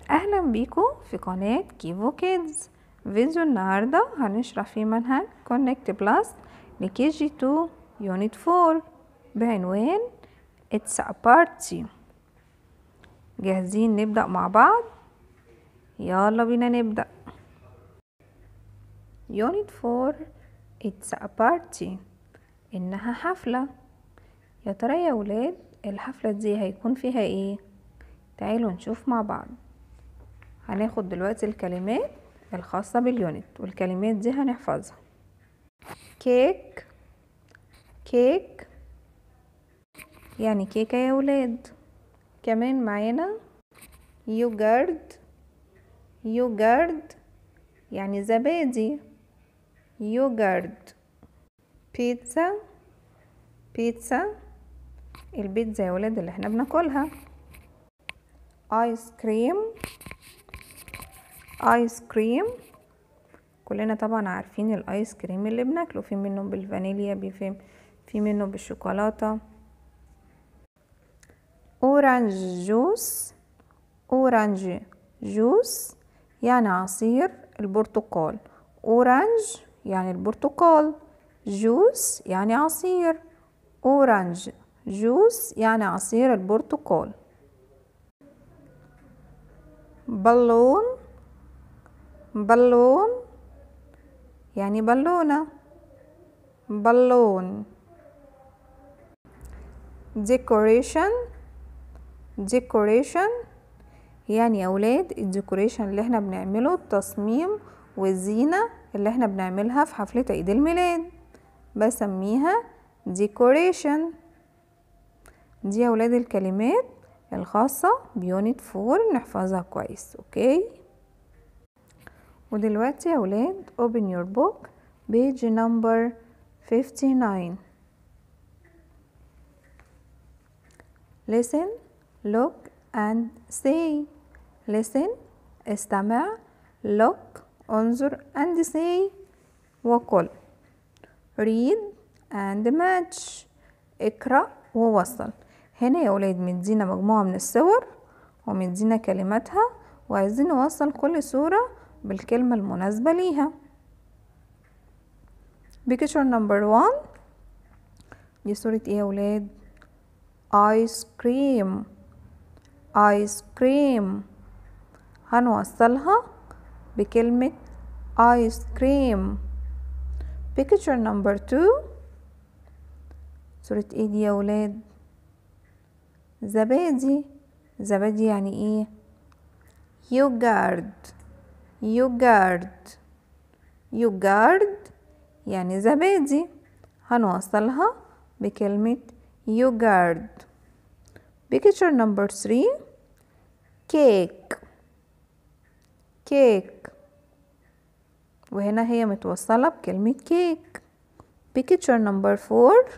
أهلا بيكم في قناة كيفو كيدز فيديو النهاردة هنشرح فيه منهج كونكت بلس لكي جي 2 يونت 4 بعنوان It's a party جاهزين نبدأ مع بعض يلا بينا نبدأ يونت 4 It's a party إنها حفلة يا ترى يا ولاد الحفلة دي هيكون فيها ايه تعالوا نشوف مع بعض هناخد دلوقتي الكلمات الخاصة باليونت والكلمات دي هنحفظها كيك كيك يعني كيكة يا ولاد كمان معانا يوجرد يوجرد يعني زبادي يوجرد بيتزا بيتزا البيتزا يا ولاد اللي احنا بناكلها ايس كريم ايس كريم كلنا طبعا عارفين الايس كريم اللي بناكله في منه بالفانيليا في في منه بالشوكولاته اورانج جوس اورانج جوس يعني عصير البرتقال اورانج يعني البرتقال جوس يعني عصير اورانج جوس يعني عصير البرتقال بالون بالون يعني بالونة بالون decoration decoration يعني يا اولاد الديكوريشن اللي احنا بنعمله التصميم والزينة اللي احنا بنعملها في حفلة عيد الميلاد بسميها decoration دي يا ولاد الكلمات الخاصة بيونت فور نحفظها كويس اوكي ودلوقتي يا ولاد open your book page number 59 listen look and say listen استمع look انظر and say وقل read and match اقرأ ووصل هنا يا ولاد مدينا مجموعة من الصور ومدينا كلماتها وعايزين نوصل كل صورة بالكلمة المناسبة ليها picture number one دي صورة ايه يا ولاد ايس كريم ايس كريم هنوصلها بكلمة ايس كريم picture number two صورة ايه دي يا ولاد زبادي زبادي يعني ايه يوجارد يوجارد يوجارد يعني زبادي هنوصلها بكلمة يوجارد picture number three كيك كيك وهنا هي متوصلة بكلمة كيك picture number four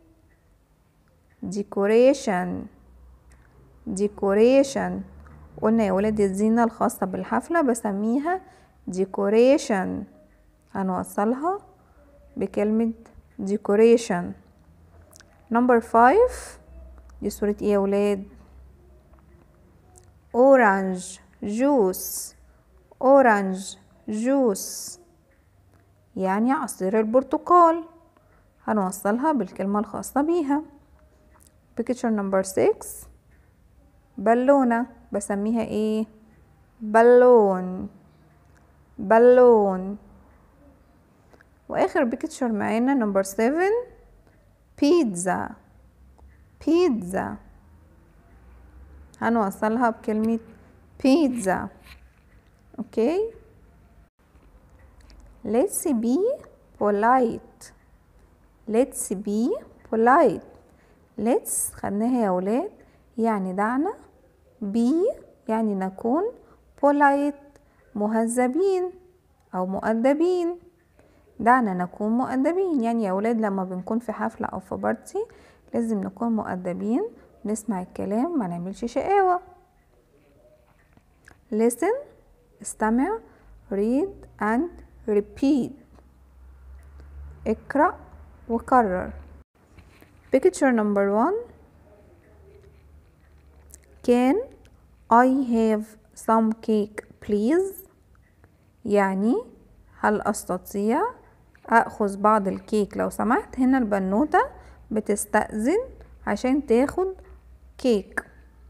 decoration decoration قلنا يا ولاد الزينة الخاصة بالحفلة بسميها decoration هنوصلها بكلمة decoration number five دي صورة ايه يا ولاد orange juice orange juice يعني عصير البرتقال هنوصلها بالكلمة الخاصة بيها picture number 6 بالونة بسميها ايه بالون بالون واخر بيكتشر معانا نمبر 7 بيتزا بيتزا هنوصلها بكلمة بيتزا اوكي let's be polite let's be polite let's خدناها يا ولاد يعني دعنا be يعني نكون polite مهذبين أو مؤدبين دعنا نكون مؤدبين يعني يا ولاد لما بنكون في حفلة أو في بارتي لازم نكون مؤدبين نسمع الكلام ما نعملش شقاوة listen استمع read and repeat اقرأ وكرر picture number one can I have some cake please يعني هل أستطيع أخذ بعض الكيك لو سمحت هنا البنوتة بتستأذن عشان تاخد كيك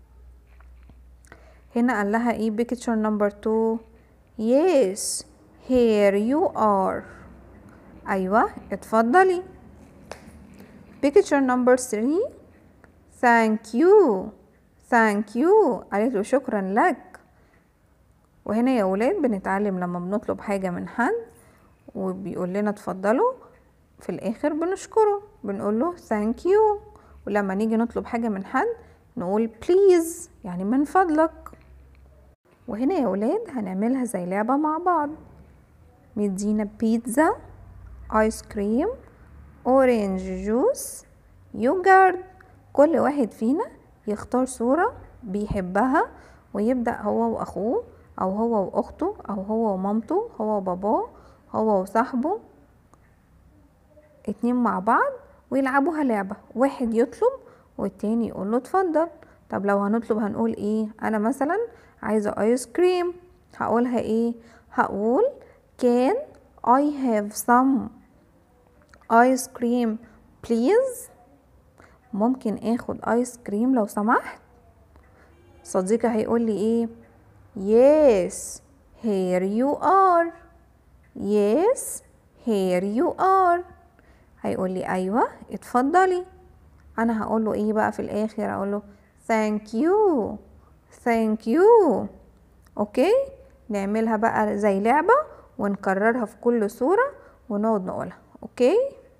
هنا قال لها ايه picture number two yes here you are أيوة اتفضلي picture number three thank you thank you قالت له شكرا لك وهنا يا ولاد بنتعلم لما بنطلب حاجة من حد وبيقول لنا اتفضلوا في الاخر بنشكره بنقول له thank you ولما نيجي نطلب حاجة من حد نقول please يعني من فضلك وهنا يا ولاد هنعملها زي لعبة مع بعض مدينا بيتزا ايس كريم اورنج جوس يوجرت كل واحد فينا يختار صورة بيحبها ويبدأ هو وأخوه أو هو وأخته أو هو ومامته هو وباباه هو وصاحبه اتنين مع بعض ويلعبوها لعبة واحد يطلب والتاني يقوله اتفضل طب لو هنطلب هنقول ايه انا مثلا عايزة ايس كريم هقولها ايه هقول can I have some ice cream please ممكن اخد ايس كريم لو سمحت صديقي هيقول لي ايه yes here you are yes here you are هيقول لي ايوه اتفضلي انا هقول له ايه بقى في الاخر اقول له thank you thank you اوكي نعملها بقى زي لعبة ونكررها في كل صورة ونقعد نقولها اوكي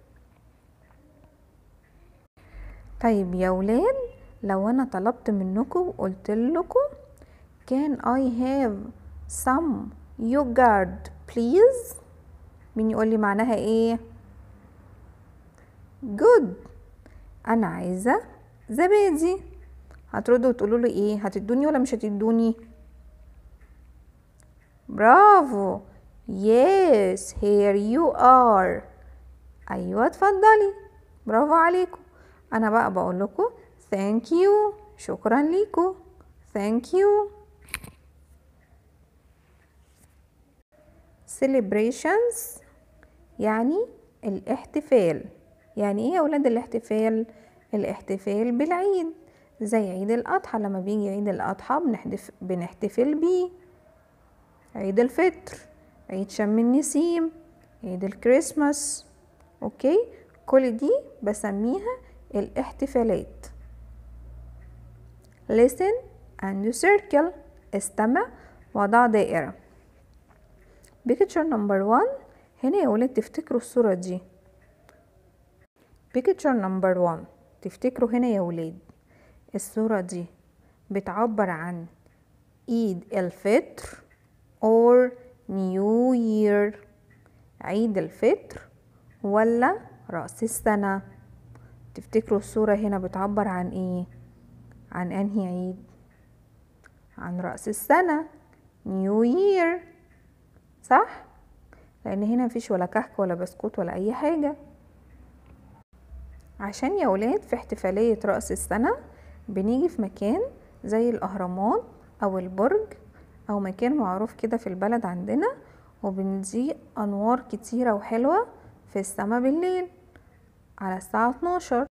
طيب يا ولاد لو انا طلبت منكم وقلت لكم can I have some yogurt please مين يقول لي معناها ايه good انا عايزه زبادي هتردوا وتقولوا لي ايه هتدوني ولا مش هتدوني برافو yes here you are ايوه اتفضلي برافو عليكم انا بقى بقول لكم thank you شكرا ليكم thank you celebrations يعني الاحتفال يعني ايه يا ولاد الاحتفال الاحتفال بالعيد زي عيد الاضحى لما بيجي عيد الاضحى بنحتف بنحتفل بيه عيد الفطر عيد شم النسيم عيد الكريسماس اوكي كل دي بسميها الاحتفالات listen and circle استمع وضع دائرة picture number one هنا يا ولاد تفتكروا الصورة دي picture number one تفتكروا هنا يا ولاد الصورة دي بتعبر عن عيد الفطر or new year عيد الفطر ولا رأس السنة تفتكروا الصورة هنا بتعبر عن ايه عن انهي عيد عن رأس السنة new year صح لان هنا مفيش ولا كحك ولا بسكوت ولا اي حاجة عشان يا ولاد في احتفالية رأس السنة بنيجي في مكان زي الأهرامات أو البرج أو مكان معروف كده في البلد عندنا وبنضيء أنوار كتيرة وحلوة في السما بالليل على الساعة 12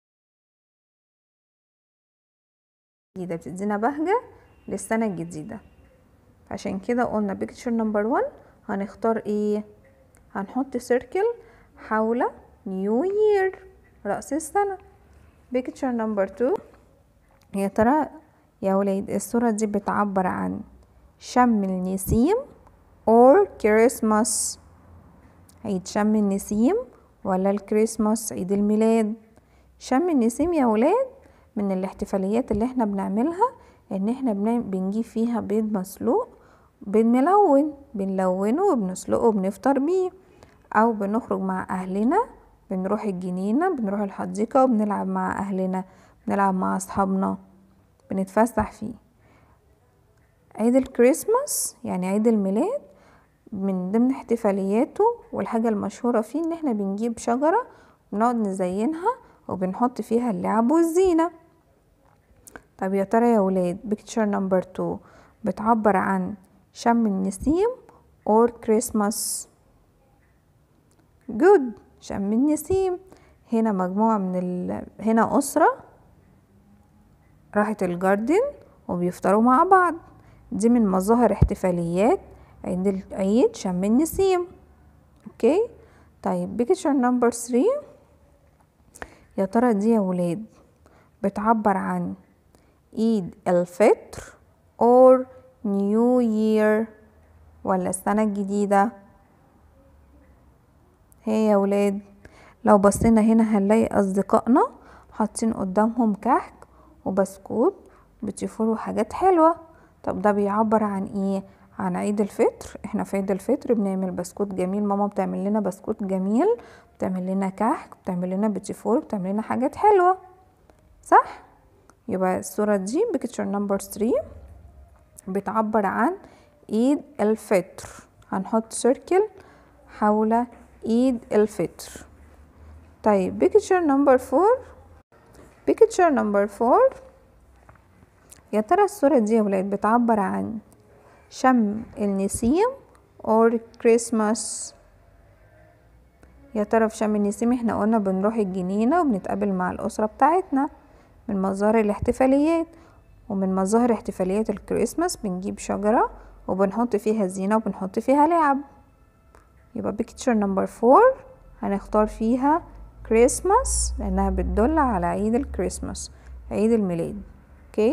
جديدة بتدينا بهجة للسنة الجديدة عشان كده قلنا picture number one هنختار ايه هنحط سيركل حول نيو يير رأس السنة picture number two يا ترى يا ولاد الصورة دي بتعبر عن شم النسيم or Christmas عيد شم النسيم ولا الكريسماس عيد الميلاد شم النسيم يا ولاد من الاحتفاليات اللي احنا بنعملها ان احنا بنجيب فيها بيض مسلوق بيض ملون بنلونه وبنسلقه وبنفطر بيه او بنخرج مع اهلنا بنروح الجنينة بنروح الحديقة وبنلعب مع اهلنا بنلعب مع اصحابنا بنتفسح فيه عيد الكريسماس يعني عيد الميلاد من ضمن احتفالياته والحاجة المشهورة فيه ان احنا بنجيب شجرة بنقعد نزينها وبنحط فيها اللعب والزينة طب يا ترى يا ولاد picture number two بتعبر عن شم النسيم or Christmas good شم النسيم هنا مجموعة من ال... هنا أسرة راحت الجاردن وبيفطروا مع بعض دي من مظاهر احتفاليات عيد العيد شم النسيم اوكي طيب بيكتشر نمبر 3 يا ترى دي يا ولاد بتعبر عن عيد الفطر or new year ولا السنة الجديدة هي يا ولاد لو بصينا هنا هنلاقي أصدقائنا حاطين قدامهم كحك وبسكوت بتشوفوا حاجات حلوة طب ده بيعبر عن ايه عن عيد الفطر احنا في عيد الفطر بنعمل بسكوت جميل ماما بتعمل لنا بسكوت جميل بتعمل لنا كحك بتعمل لنا بيتيفور بتعمل لنا حاجات حلوة صح يبقى الصورة دي بيكتشر نمبر 3 بتعبر عن عيد الفطر هنحط سيركل حول عيد الفطر طيب بيكتشر نمبر 4 بيكتشر نمبر 4 يا ترى الصورة دي يا ولاد بتعبر عن شم النسيم or Christmas يا ترى في شم النسيم احنا قلنا بنروح الجنينة وبنتقابل مع الأسرة بتاعتنا من مظاهر الاحتفاليات ومن مظاهر احتفاليات الكريسماس بنجيب شجرة وبنحط فيها زينة وبنحط فيها لعب يبقى بيكتشر نمبر فور هنختار فيها كريسماس لأنها بتدل على عيد الكريسماس عيد الميلاد اوكي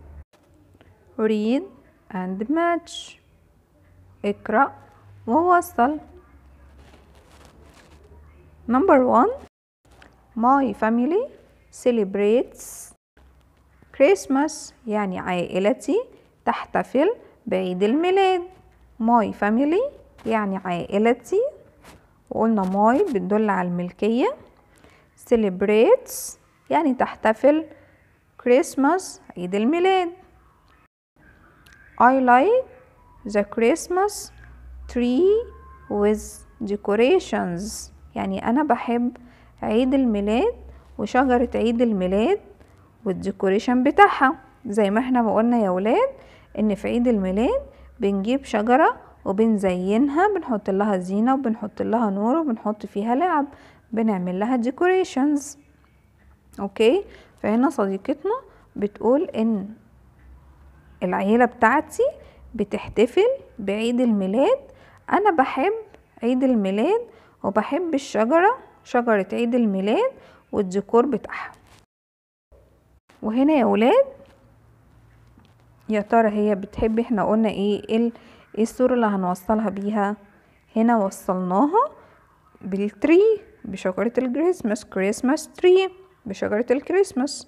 read and match اقرأ ووصل number one my family celebrates Christmas يعني عائلتي تحتفل بعيد الميلاد my family يعني عائلتي وقلنا my بتدل على الملكية celebrates يعني تحتفل Christmas عيد الميلاد I like the Christmas tree with decorations يعني أنا بحب عيد الميلاد وشجرة عيد الميلاد والديكوريشن بتاعها زي ما احنا قلنا يا ولاد ان في عيد الميلاد بنجيب شجرة وبنزينها بنحط لها زينة وبنحط لها نور وبنحط فيها لعب بنعمل لها ديكوريشنز اوكي فهنا صديقتنا بتقول ان العيلة بتاعتي بتحتفل بعيد الميلاد انا بحب عيد الميلاد وبحب الشجرة شجرة عيد الميلاد والديكور بتاعها وهنا يا ولاد يا ترى هي بتحب احنا قلنا ايه ايه ايه الصورة اللي هنوصلها بيها هنا وصلناها بالتري بشجرة الكريسماس كريسماس تري بشجرة الكريسماس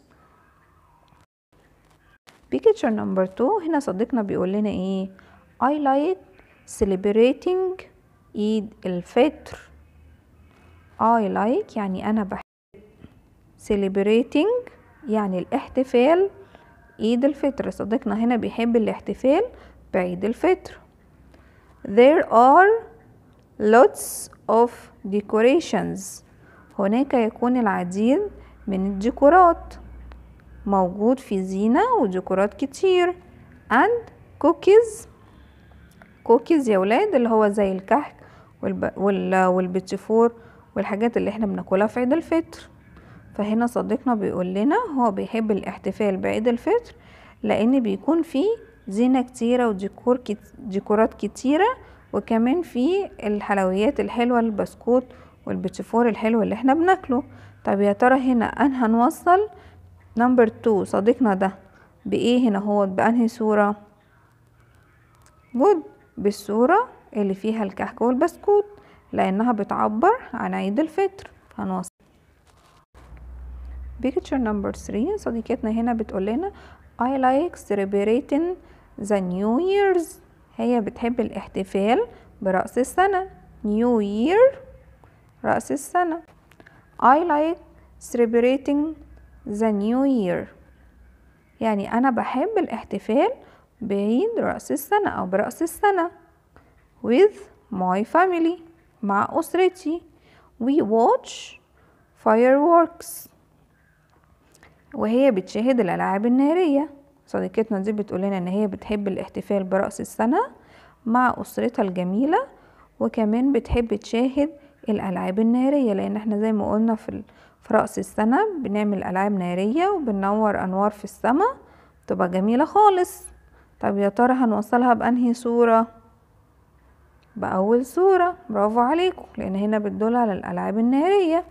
بيكتشر نمبر 2 هنا صديقنا بيقول لنا ايه I like celebrating عيد الفطر I like يعني أنا بحب celebrating يعني الاحتفال عيد الفطر صديقنا هنا بيحب الاحتفال بعيد الفطر There are lots of decorations هناك يكون العديد من الديكورات موجود في زينة وديكورات كتير and cookies cookies يا ولاد اللي هو زي الكحك والب... وال... والبيتيفور والحاجات اللي احنا بناكلها في عيد الفطر فهنا صديقنا بيقول لنا هو بيحب الاحتفال بعيد الفطر لان بيكون فيه زينة كتيرة وديكور كت... ديكورات كتيرة وكمان في الحلويات الحلوة البسكوت والبيتيفور الحلو اللي احنا بناكله طب يا ترى هنا انا هنوصل نمبر 2 صديقنا ده بايه هنا هو بانهي صورة جود بالصورة اللي فيها الكحك والبسكوت لانها بتعبر عن عيد الفطر هنوصل picture number 3 صديقتنا هنا بتقول لنا I like celebrating the new years هي بتحب الاحتفال برأس السنة new year رأس السنة I like celebrating the new year يعني أنا بحب الاحتفال بعيد رأس السنة أو برأس السنة with my family مع أسرتي we watch fireworks وهي بتشاهد الألعاب النارية صديقتنا دي بتقول لنا ان هي بتحب الاحتفال برأس السنة مع أسرتها الجميلة وكمان بتحب تشاهد الألعاب النارية لأن احنا زي ما قلنا في في رأس السنة بنعمل ألعاب نارية وبننور أنوار في السماء تبقى جميلة خالص طب يا ترى هنوصلها بأنهي صورة بأول صورة برافو عليكم لأن هنا بتدل على الألعاب النارية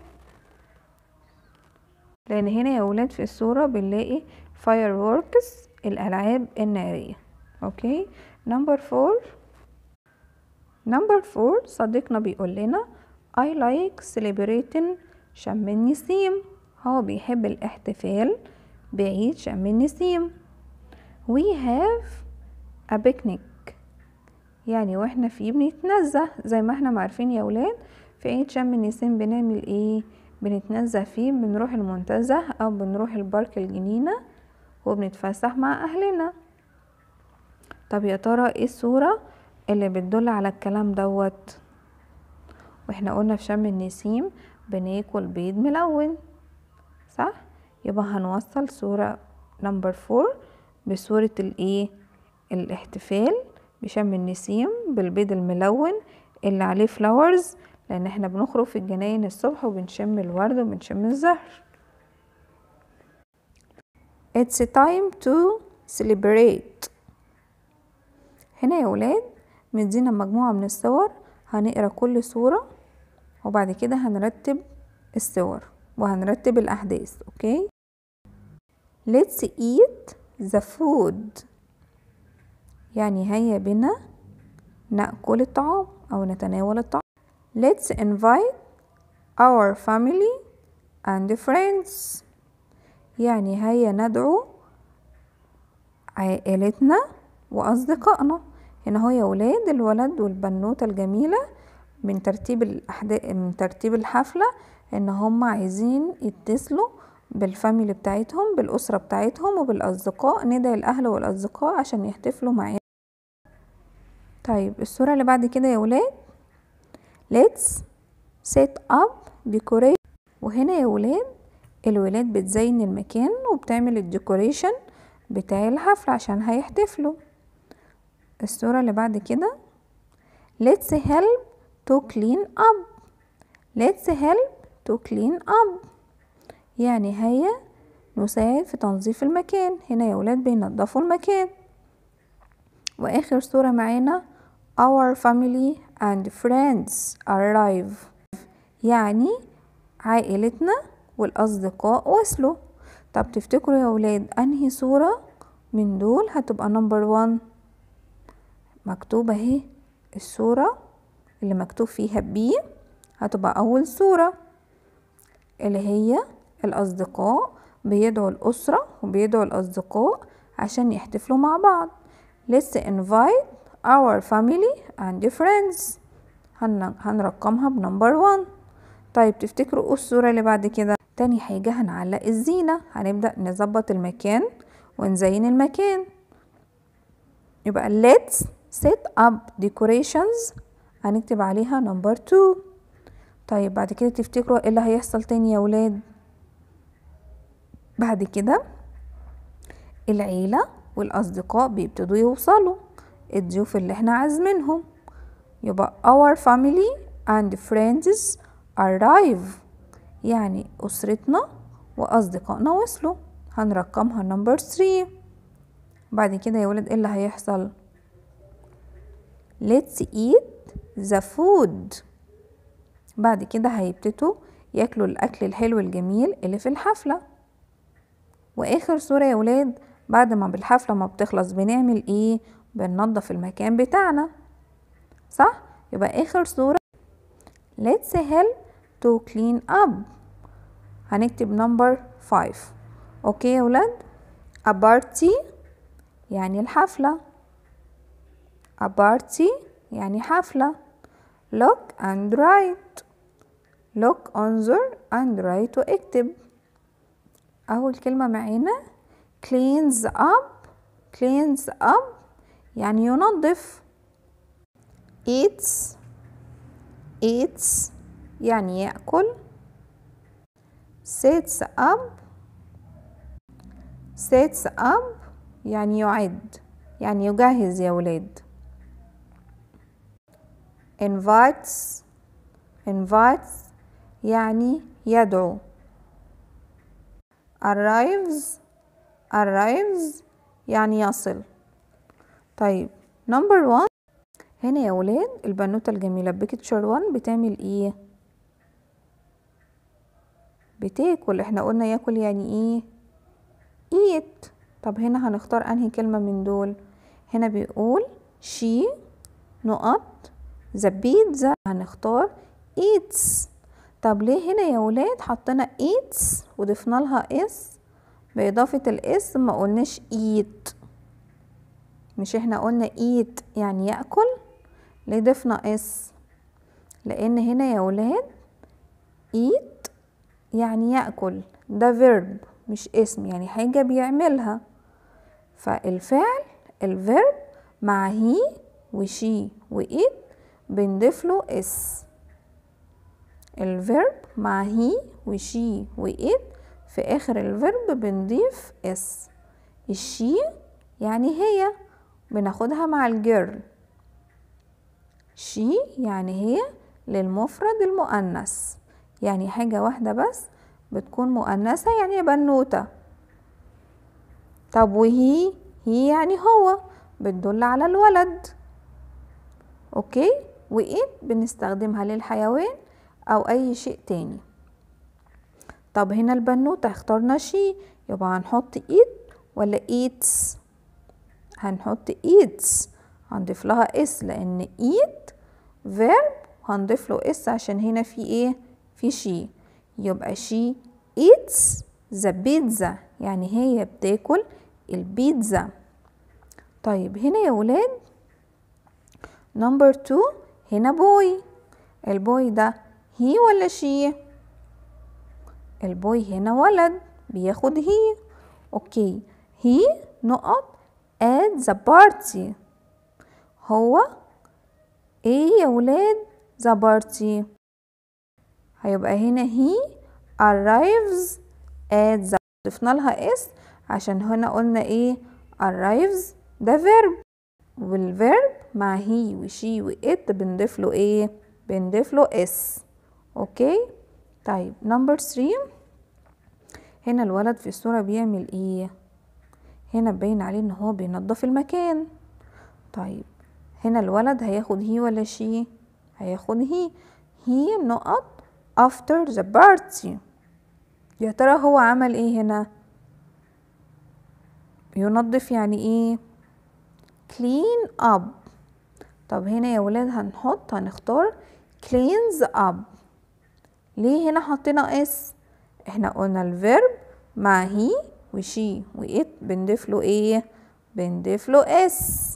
لأن هنا يا ولاد في الصورة بنلاقي fireworks الألعاب النارية أوكي نمبر فور نمبر فور صديقنا بيقول لنا I like celebrating شم النسيم هو بيحب الاحتفال بعيد شم النسيم we have a picnic يعني واحنا فيه بنتنزه زي ما احنا عارفين يا ولاد في عيد شم النسيم بنعمل ايه بنتنزه فيه بنروح المنتزه او بنروح البارك الجنينة وبنتفسح مع اهلنا طب يا ترى ايه الصورة اللي بتدل على الكلام دوت واحنا قلنا في شم النسيم بناكل بيض ملون صح يبقى هنوصل صورة نمبر فور بصورة الايه الاحتفال بشم النسيم بالبيض الملون اللي عليه فلاورز لان احنا بنخرج في الجناين الصبح وبنشم الورد وبنشم الزهر It's time to celebrate هنا يا ولاد مدينا مجموعة من الصور هنقرا كل صورة وبعد كده هنرتب الصور وهنرتب الأحداث أوكي Let's eat the food يعني هيا بنا نأكل الطعام أو نتناول الطعام Let's invite our family and friends يعني هيا ندعو عائلتنا وأصدقائنا هنا هو يا ولاد الولد والبنوتة الجميلة من ترتيب الأحداث من ترتيب الحفلة إن هم عايزين يتصلوا بالفاميلي بتاعتهم بالأسرة بتاعتهم وبالأصدقاء ندعي الأهل والأصدقاء عشان يحتفلوا معانا طيب الصورة اللي بعد كده يا ولاد let's set up decoration وهنا يا ولاد الولاد بتزين المكان وبتعمل الديكوريشن بتاع الحفلة عشان هيحتفلوا الصورة اللي بعد كده let's help to clean up let's help to clean up يعني هيا نساعد في تنظيف المكان هنا يا ولاد بينضفوا المكان واخر صورة معانا our family and friends arrive يعني عائلتنا والاصدقاء وصلوا طب تفتكروا يا ولاد انهي صورة من دول هتبقى نمبر وان مكتوبة اهي الصورة اللي مكتوب فيها بي هتبقى أول صورة اللي هي الأصدقاء بيدعوا الأسرة وبيدعوا الأصدقاء عشان يحتفلوا مع بعض let's invite our family and friends هن... هنرقمها بنمبر وان طيب تفتكروا ايه الصورة اللي بعد كده تاني حاجة هنعلق الزينة هنبدأ نظبط المكان ونزين المكان يبقى let's set up decorations هنكتب عليها نمبر 2 طيب بعد كده تفتكروا ايه اللي هيحصل تاني يا ولاد بعد كده العيلة والأصدقاء بيبتدوا يوصلوا الضيوف اللي احنا عازمينهم يبقى our family and friends arrive يعني أسرتنا وأصدقائنا وصلوا هنرقمها نمبر 3 بعد كده يا ولاد ايه اللي هيحصل let's eat the food بعد كده هيبتدوا ياكلوا الأكل الحلو الجميل اللي في الحفلة وآخر صورة يا ولاد بعد ما بالحفلة ما بتخلص بنعمل ايه بننضف المكان بتاعنا صح يبقى آخر صورة let's help to clean up هنكتب نمبر 5 اوكي يا ولاد a party يعني الحفلة a party يعني حفلة look and write look انظر and write واكتب أول كلمة معانا cleans up cleans up يعني ينظف eats eats يعني يأكل sets up sets up يعني يعد يعني يجهز يا ولاد invites invites يعني يدعو arrives arrives يعني يصل طيب number one هنا يا ولاد البنوتة الجميلة بيكتشر 1 بتعمل ايه بتاكل احنا قلنا ياكل يعني ايه eat طب هنا هنختار انهي كلمة من دول هنا بيقول she نقط the pizza هنختار eats طب ليه هنا يا ولاد حطينا eats وضفنا لها اس بإضافة الاس ما قلناش eat مش احنا قلنا eat يعني يأكل ليه ضفنا اس لأن هنا يا ولاد eat يعني يأكل ده verb مش اسم يعني حاجة بيعملها فالفعل الفيرب مع هي وشي وإيت بنضيف له اس الفيرب مع هي وشي وإيت في آخر الفيرب بنضيف اس الشي يعني هي بناخدها مع الجيرل شي يعني هي للمفرد المؤنث يعني حاجة واحدة بس بتكون مؤنثة يعني بنوتة طب وهي هي يعني هو بتدل على الولد اوكي وإيت بنستخدمها للحيوان او اي شيء تاني طب هنا البنوتة اخترنا شي يبقى هنحط ايت ولا ايتس هنحط ايتس هنضيف لها اس لان ايت فيرب هنضيف له اس عشان هنا في ايه في شي يبقى شي eats the pizza يعني هي بتاكل البيتزا طيب هنا يا ولاد نمبر تو هنا بوي البوي ده هي ولا شي البوي هنا ولد بياخد هي اوكي هي نقط at the party هو ايه يا ولاد the party هيبقى هنا he arrives at the ضفنا لها اس عشان هنا قلنا ايه arrives ده verb والverb مع he وشي وات بنضيف له ايه بنضيف له اس اوكي طيب نمبر 3 هنا الولد في الصورة بيعمل ايه هنا باين عليه ان هو بينظف المكان طيب هنا الولد هياخد هي ولا شي هياخد هي هي نقط after the party يا ترى هو عمل ايه هنا ينظف يعني ايه clean up طب هنا يا ولاد هنحط هنختار cleans up ليه هنا حطينا اس احنا قلنا الفيرب مع هي وشي وإت بنضيف له ايه بنضيف له اس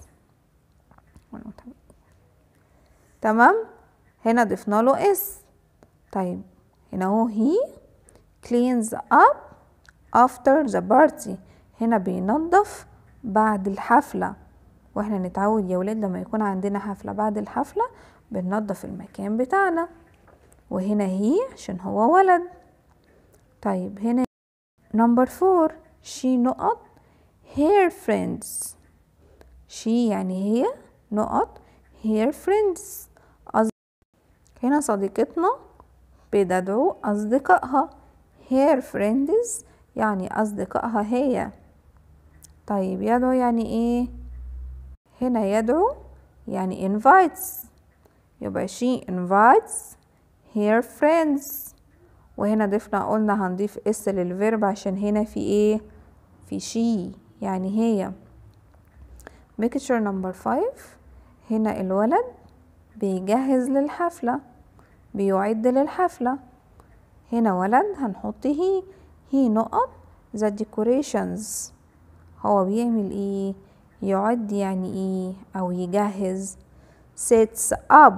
تمام هنا ضفنا له اس طيب هنا هو هي cleans up after the party هنا بينظف بعد الحفلة واحنا نتعود يا ولاد لما يكون عندنا حفلة بعد الحفلة بننظف المكان بتاعنا وهنا هي عشان هو ولد طيب هنا نمبر فور she نقط her friends she يعني هي نقط her friends أص... هنا صديقتنا بتدعو أصدقائها her friends يعني أصدقائها هي طيب يدعو يعني إيه هنا يدعو يعني invites يبقى she invites her friends وهنا ضفنا قلنا هنضيف اس للفيرب عشان هنا في ايه في she يعني هي picture number 5 هنا الولد بيجهز للحفلة بيعد للحفلة هنا ولد هنحط هي هي نقط the decorations هو بيعمل ايه يعد يعني ايه او يجهز sets up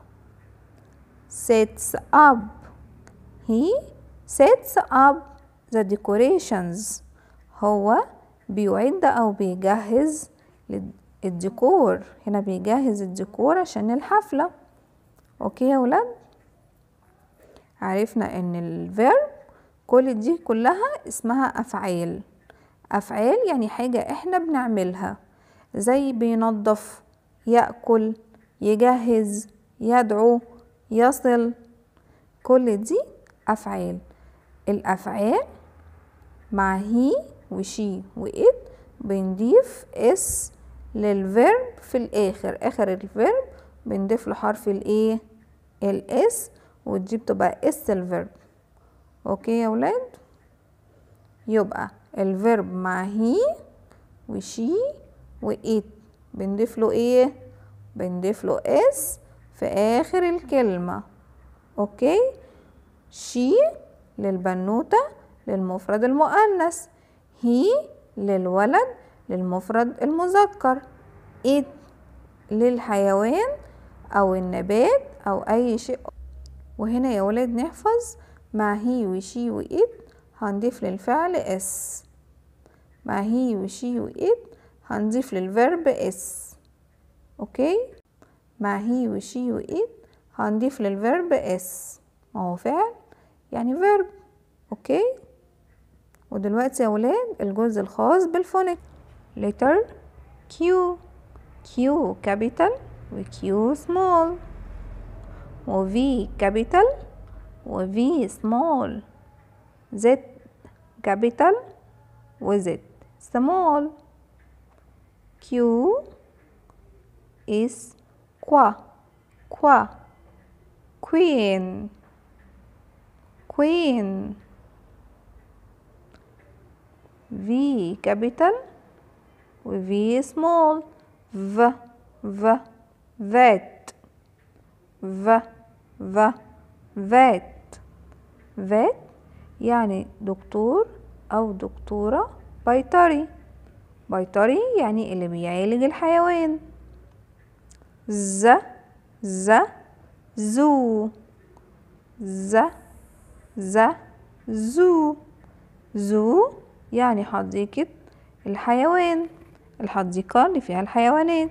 sets up he sets up the decorations هو بيعد او بيجهز الديكور هنا بيجهز الديكور عشان الحفلة اوكي يا ولاد عرفنا ان الفيرب كل دي كلها اسمها افعال أفعال يعني حاجة احنا بنعملها زي بينظف يأكل يجهز يدعو يصل كل دي أفعال الأفعال مع هي وشي وإت بنضيف اس للفيرب في الآخر آخر الفيرب بنضيف له حرف الايه الاس ودي بتبقى اس الفيرب اوكي يا ولاد يبقى الفيرب مع هي وشي وإت بنضيف له ايه بنضيف له اس في آخر الكلمة اوكي شي للبنوتة للمفرد المؤنث هي للولد للمفرد المذكر it للحيوان أو النبات أو أي شيء وهنا يا ولاد نحفظ مع هي وشي وإت هنضيف للفعل اس مع هي وشي وإت هنضيف للفيرب اس اوكي مع هي وشي وإت هنضيف للفيرب اس ما هو فعل يعني فيرب اوكي ودلوقتي يا ولاد الجزء الخاص بالفونيك letter Q Q capital و Q small و V capital و V small Z capital و Z small Q is qua qua queen queen V capital و V small V V vet V V vet vet يعني دكتور أو دكتورة بيطري بيطري يعني اللي بيعالج الحيوان ز ز زو ز ز زو زو يعني حديقة الحيوان الحديقة اللي فيها الحيوانات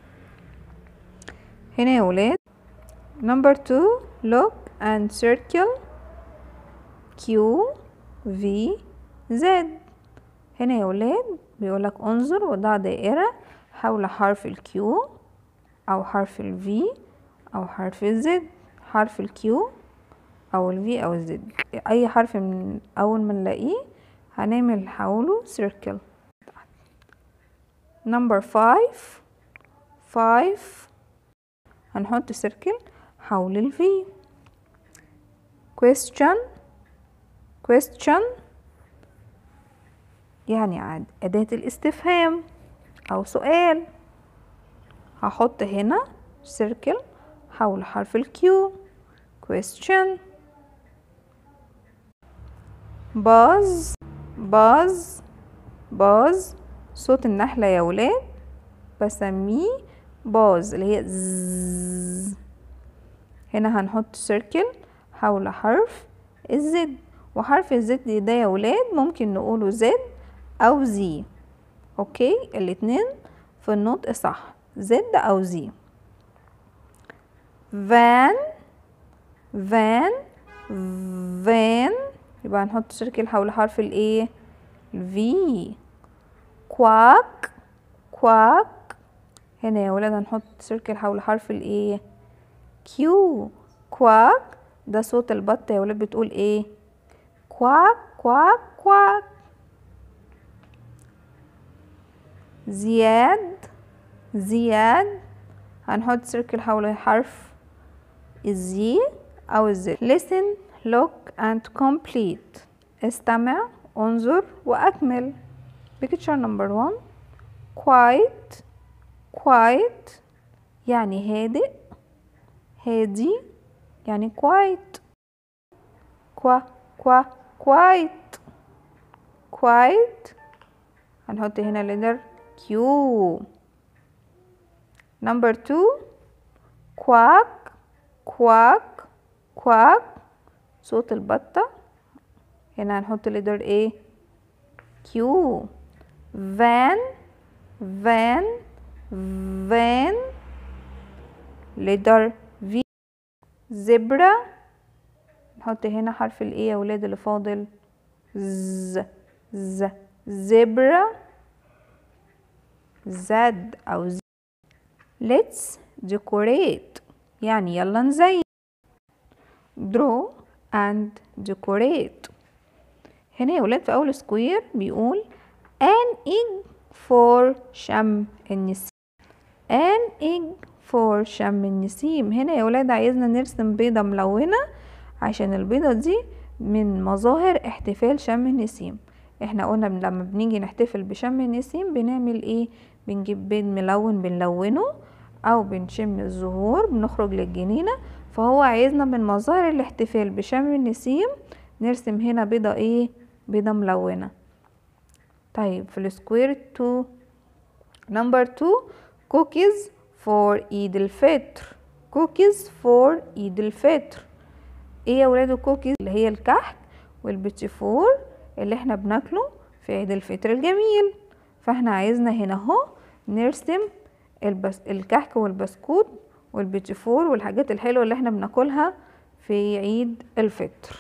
هنا يا ولاد number two look and circle Q V Z هنا يا ولاد بيقولك انظر وضع دائرة حول حرف الكيو أو حرف الفي أو حرف الزد حرف الكيو أو الفي أو الزد أي حرف من أول ما نلاقيه هنعمل حوله circle number five five هنحط circle حول الفي question question يعني عاد أداة الاستفهام أو سؤال هحط هنا circle حول حرف الكيو question باز باز باز صوت النحلة يا ولاد بسميه باز اللي هي زز هنا هنحط سيركل حول حرف الزد وحرف الزد ده يا ولاد ممكن نقوله زد أو زي أوكي الاتنين في النطق صح زد أو زي فان فان فان يبقى هنحط سيركل حول حرف الايه الفي كواك كواك هنا يا ولاد هنحط سيركل حول حرف الايه كيو كواك ده صوت البطة يا ولاد بتقول ايه كواك كواك كواك زياد زياد هنحط سيركل حول حرف الزي أو الزد listen look and complete استمع انظر وأكمل picture number one quiet quiet يعني هادئ هادي يعني quiet كوا كوا quiet quiet هنحط هنا letter Q number two quack quack quack صوت البطة هنا هنحط letter A Q van van van letter V zebra نحط هنا حرف ال A يا ولاد اللي فاضل ز ز zebra زد أو زي. let's decorate يعني يلا نزين draw and decorate هنا يا ولاد في أول سكوير بيقول an egg for شم النسيم an egg for شم النسيم هنا يا ولاد عايزنا نرسم بيضة ملونة عشان البيضة دي من مظاهر احتفال شم النسيم احنا قلنا لما بنيجي نحتفل بشم النسيم بنعمل ايه بنجيب بيض ملون بنلونه او بنشم الزهور بنخرج للجنينة فهو عايزنا من مظاهر الاحتفال بشم النسيم نرسم هنا بيضة ايه بيضة ملونة طيب في السكوير 2 نمبر 2 cookies for عيد الفطر cookies for عيد الفطر ايه يا ولاد الكوكيز اللي هي الكحك والبيتي فور اللي احنا بناكله في عيد الفطر الجميل فاحنا عايزنا هنا اهو نرسم البس... الكحك والبسكوت والبيتي فور والحاجات الحلوة اللي احنا بناكلها في عيد الفطر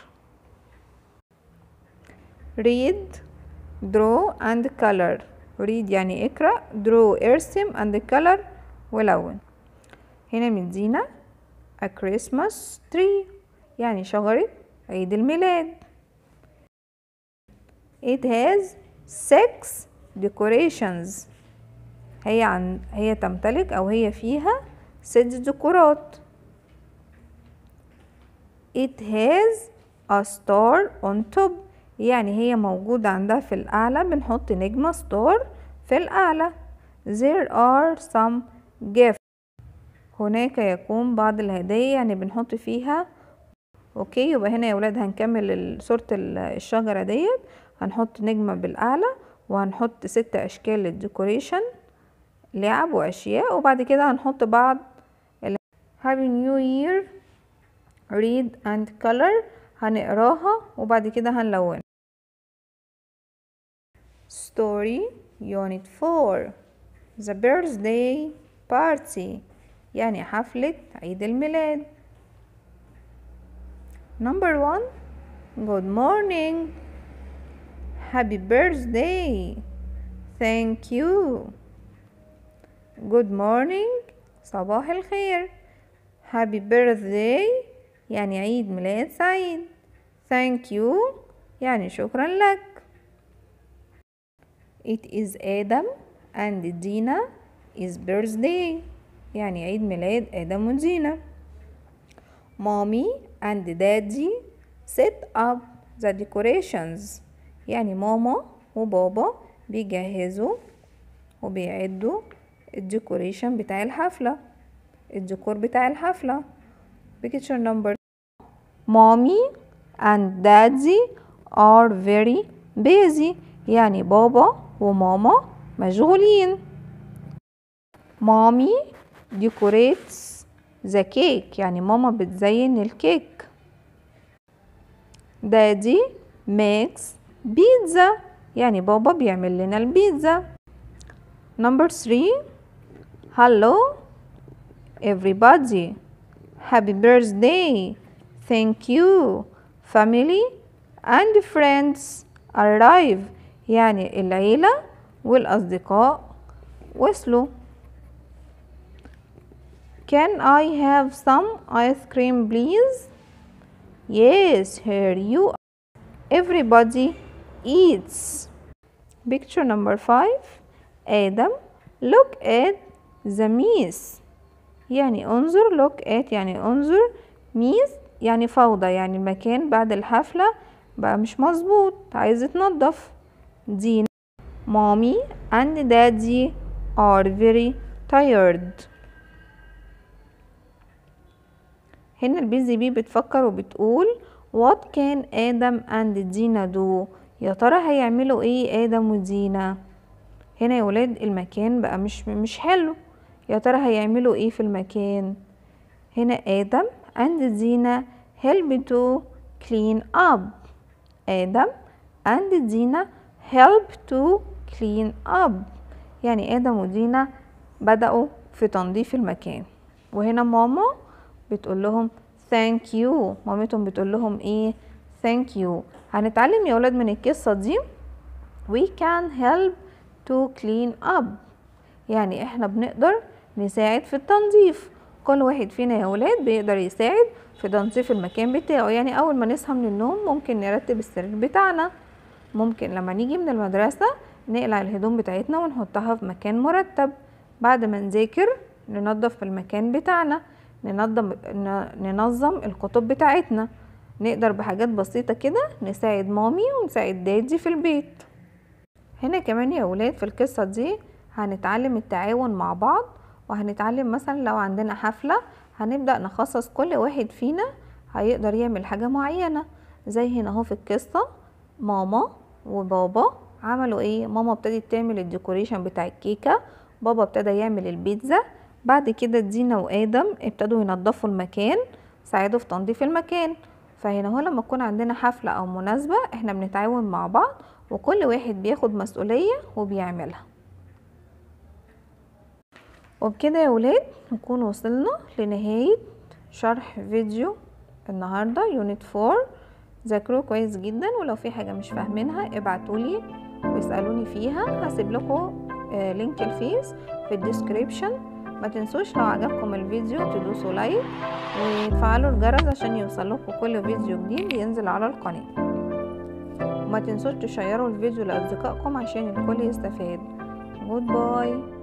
read draw and color read يعني اقرأ draw ارسم and color ولون هنا مدينا a Christmas tree يعني شجرة عيد الميلاد it has six decorations هي عن هي تمتلك أو هي فيها ست ديكورات it has a star on top يعني هي موجودة عندها في الأعلى بنحط نجمة ستار في الأعلى there are some gifts هناك يكون بعض الهدايا يعني بنحط فيها اوكي يبقى هنا يا ولاد هنكمل صورة الشجرة ديت هنحط نجمة بالأعلى وهنحط ست أشكال للديكوريشن لعب وأشياء وبعد كده هنحط بعض Happy New Year read and color هنقراها وبعد كده هنلون Story Unit 4 The Birthday Party يعني حفلة عيد الميلاد Number 1 Good morning Happy birthday Thank you Good morning صباح الخير Happy birthday يعني عيد ميلاد سعيد Thank you يعني شكرا لك It is Adam and Dina is birthday يعني عيد ميلاد آدم ودينا Mommy and Daddy set up the decorations يعني ماما وبابا بيجهزوا وبيعدوا الديكوريشن بتاع الحفلة الديكور بتاع الحفلة picture number mommy and daddy are very busy يعني بابا وماما مشغولين mommy decorates the cake يعني ماما بتزين الكيك daddy makes pizza يعني بابا بيعمل لنا البيتزا number 3 hello everybody happy birthday thank you family and friends arrive يعني العيلة والأصدقاء وصلوا Can I have some ice cream please? Yes, here you are. Everybody eats. Picture number 5 Adam look at the miss يعني انظر look at يعني انظر miss يعني فوضى يعني المكان بعد الحفلة بقى مش مظبوط عايز يتنضف دينا mommy and daddy are very tired هنا البيزي بي بتفكر وبتقول what can آدم and دينا do يا ترى هيعملوا ايه آدم ودينا هنا يا ولاد المكان بقى مش مش حلو يا ترى هيعملوا ايه في المكان هنا آدم and دينا help to clean up آدم and دينا help to clean up يعني آدم ودينا بدأوا في تنظيف المكان وهنا ماما بتقول لهم thank you مامتهم بتقول لهم ايه thank you هنتعلم يا ولاد من القصة دي we can help to clean up يعني احنا بنقدر نساعد في التنظيف كل واحد فينا يا ولاد بيقدر يساعد في تنظيف المكان بتاعه يعني اول ما نصحى من النوم ممكن نرتب السرير بتاعنا ممكن لما نيجي من المدرسة نقلع الهدوم بتاعتنا ونحطها في مكان مرتب بعد ما نذاكر ننظف المكان بتاعنا ننظم ننظم الكتب بتاعتنا نقدر بحاجات بسيطة كده نساعد مامي ونساعد دادي في البيت هنا كمان يا ولاد في القصة دي هنتعلم التعاون مع بعض وهنتعلم مثلا لو عندنا حفلة هنبدأ نخصص كل واحد فينا هيقدر يعمل حاجة معينة زي هنا اهو في القصة ماما وبابا عملوا ايه ماما ابتدت تعمل الديكوريشن بتاع الكيكة بابا ابتدى يعمل البيتزا بعد كده دينا وادم ابتدوا ينظفوا المكان ساعدوا في تنظيف المكان فهنا هو لما تكون عندنا حفلة او مناسبة احنا بنتعاون مع بعض وكل واحد بياخد مسؤولية وبيعملها وبكده يا ولاد نكون وصلنا لنهاية شرح فيديو النهاردة يونت فور ذاكروه كويس جدا ولو في حاجة مش فاهمينها ابعتولي واسألوني فيها هسيب لكم آه لينك الفيس في الديسكريبشن ما تنسوش لو عجبكم الفيديو تدوسوا لايك وتفعلوا الجرس عشان يوصلكم كل فيديو جديد ينزل على القناة وما تنسوش تشيروا الفيديو لأصدقائكم عشان الكل يستفاد جود باي